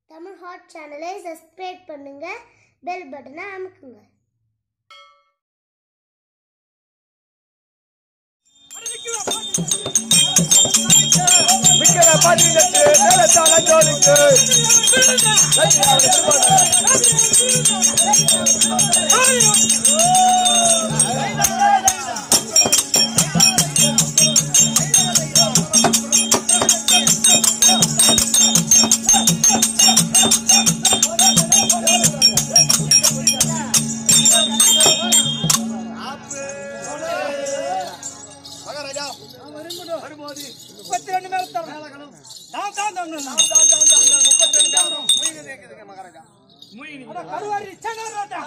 Tamil hot சேனலை subscribe பண்ணுங்க bell பட்டனை அமுக்குங்க விக்கிற பதினெட்டு மேலத்தாள ஜோலிக்கு மகாராஜா வரும்போது முப்பத்தி ரெண்டு மேலத்தாளம் நான் தான் தான் நான் தான் தான் தான் முப்பத்தி ரெண்டு மேலம் முயங்க கேக்குதுங்க மகாராஜா கருவாரி சங்கராட்டா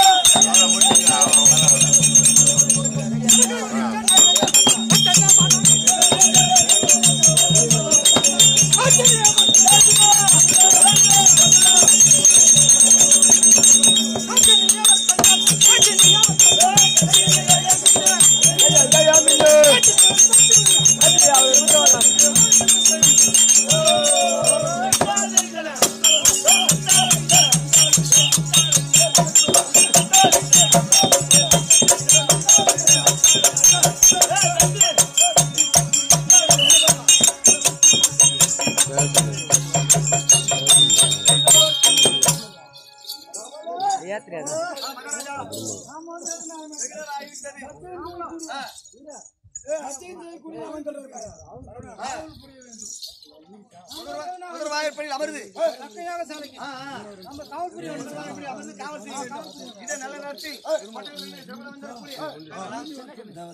வாயிற்படியில் அமருது ஆ, ஆ. நம்ம காவல்துறை வாயிற்படியில் அமர்ந்து காவல் செய்ய வேண்டும். இதை நல்ல நடத்தி இது மட்டும் இல்லை, சிவபுரம் வந்துடக்கூடிய.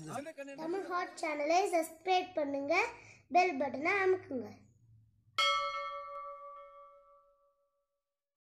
தமிழ் ஹாட் சேனலை சப்ஸ்கிரைப் பண்ணுங்க பெல் பட்டனை அமுக்குங்க